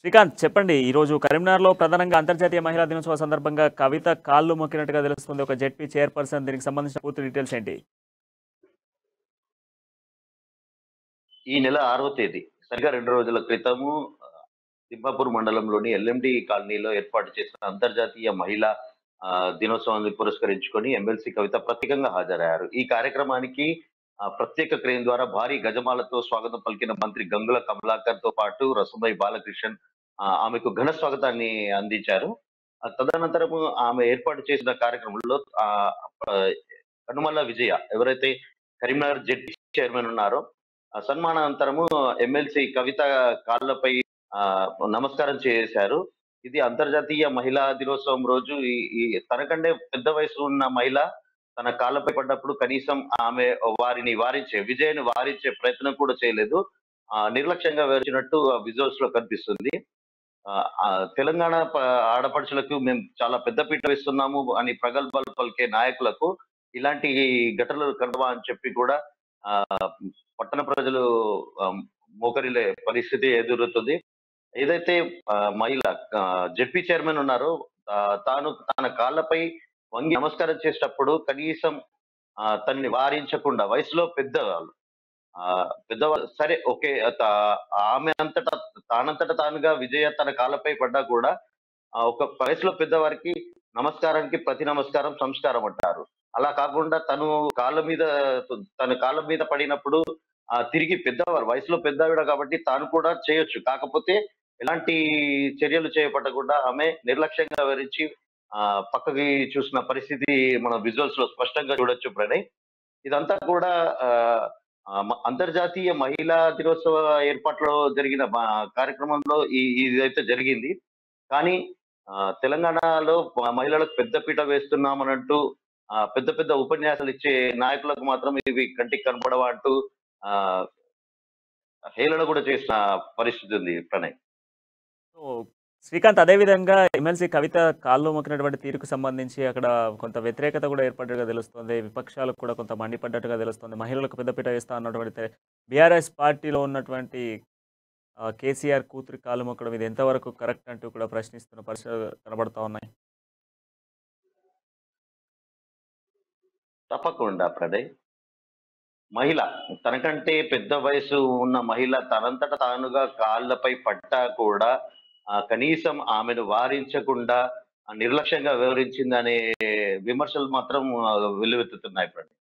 శ్రీకాంత్ చెప్పండి ఈరోజు కరీంనగర్లో ప్రధానంగా అంతర్జాతీయ మహిళా దినోత్సవ సందర్భంగా కవిత కాళ్ళు మొక్కినట్టుగా తెలుస్తుంది ఒక జెడ్పీ చైర్పర్సన్ దీనికి సంబంధించిన పూర్తి డీటెయిల్స్ ఏంటి ఈ నెల ఆరవ తేదీ సరిగా రెండు రోజుల క్రితము ఆ, తిమ్మాపూర్ మండలంలోని ఎల్ఎండి కాలనీలో ఏర్పాటు చేసిన అంతర్జాతీయ మహిళా ఆ, దినోత్సవాన్ని పురస్కరించుకొని ఎమ్మెల్సీ కవిత ప్రత్యేకంగా హాజరయ్యారు ఈ కార్యక్రమానికి ఆ, ప్రత్యేక క్రేన్ ద్వారా భారీ గజమాలతో స్వాగతం పలికిన మంత్రి గంగుల కమలాకర్ తో పాటు రసంబాయి బాలకృష్ణన్ ఆ, ఆమెకు ఘన స్వాగతాన్ని అందించారు ఆ, తదనంతరము ఆమె ఏర్పాటు చేసిన కార్యక్రమంలో ఆ, ఆ, కనుమల విజయ ఎవరైతే కరీంనగర్ జెడ్పీ చైర్మన్ ఉన్నారో ఆ సన్మానానంతరము ఎమ్మెల్సీ కవిత కాళ్ళపై ఆ, నమస్కారం చేశారు ఇది అంతర్జాతీయ మహిళా దినోత్సవం రోజు ఈ ఈ తనకంటే పెద్ద వయసు ఉన్న మహిళ తన కాళ్ళపై పడ్డప్పుడు కనీసం ఆమె వారిని వారించే విజయని వారించే ప్రయత్నం కూడా చేయలేదు ఆ, నిర్లక్ష్యంగా వివరించినట్టు విజువల్స్ లో కనిపిస్తుంది ఆ, ఆ, తెలంగాణ ప- ఆడపడుచులకు మేము చాలా పెద్ద పీట వేస్తున్నాము అని ప్రగల్భాలు పలికే నాయకులకు ఇలాంటి ఘటనలు కనవా అని చెప్పి కూడా ఆ పట్టణ ప్రజలు ఆ, మోకరిలే పరిస్థితి ఎదురుతుంది ఏదైతే ఆ, మహిళ జెడ్పీ చైర్మన్ ఉన్నారో ఆ, తాను తన కాళ్ళపై వంగి నమస్కారం చేసేటప్పుడు కనీసం ఆ, తనని వారించకుండా వయసులో పెద్దవాళ్ళు ఆ, పెద్దవాళ్ళు సరే ఓకే త- ఆమె అంతటా తానంతట తానుగా విజయ తన కాళ్ళపై పడ్డా కూడా ఆ, ఒక వయసులో పెద్దవారికి నమస్కారానికి ప్రతి నమస్కారం సంస్కారం అంటారు అలా కాకుండా తను కాళ్ళ మీద తన కాళ్ళ మీద పడినప్పుడు ఆ తిరిగి పెద్దవారు వయసులో పెద్దవిడ కాబట్టి తాను కూడా చేయొచ్చు కాకపోతే ఎలాంటి చర్యలు చేపట్టకుండా ఆమె నిర్లక్ష్యంగా వివరించి ఆ పక్కకి చూసిన పరిస్థితి మన విజువల్స్ లో స్పష్టంగా చూడొచ్చు ప్రణయ్ ఇదంతా కూడా ఆ, ఆ, మ- అంతర్జాతీయ మహిళా దినోత్సవ ఏర్పాట్లో జరిగిన మా కార్యక్రమంలో ఈ ఇదైతే జరిగింది కానీ ఆ, తెలంగాణలో మ- మహిళలకు పెద్ద పీట వేస్తున్నామనంటూ ఆ, పెద్ద పెద్ద ఉపన్యాసాలు ఇచ్చే నాయకులకు మాత్రం ఇవి కంటికి కనపడవా అంటూ ఆ హేళన కూడా చేసిన పరిస్థితి ఉంది ప్రణయ్ సో శ్రీకాంత్ అదేవిధంగా ఎమ్మెల్సీ కవిత కాళ్ళు మొక్కినటువంటి తీరుకు సంబంధించి అక్కడ కొంత వ్యతిరేకత కూడా ఏర్పడ్డట్టుగా తెలుస్తుంది విపక్షాలకు కూడా కొంత మండిపడ్డట్టుగా తెలుస్తుంది మహిళలకు పెద్దపీట వేస్తా అన్నటువంటి బీఆర్ఎస్ పార్టీలో ఉన్నటువంటి ఆ, కేసీఆర్ కూతురి కాళ్ళు మొక్కడం ఇది ఎంతవరకు కరెక్ట్ అంటూ కూడా ప్రశ్నిస్తున్న పరిస్థితులు కనబడతా ఉన్నాయి తప్పకుండా ప్రణయ్ మహిళ తనకంటే పెద్ద వయసు ఉన్న మహిళ తనంతట తానుగా కాళ్ళపై పట్టా కూడా ఆ, కనీసం ఆమెను వారించకుండా ఆ, నిర్లక్ష్యంగా వివరించిందనే విమర్శలు మాత్రం ఆ, వెల్లువెత్తుతున్నాయి ప్రణయ్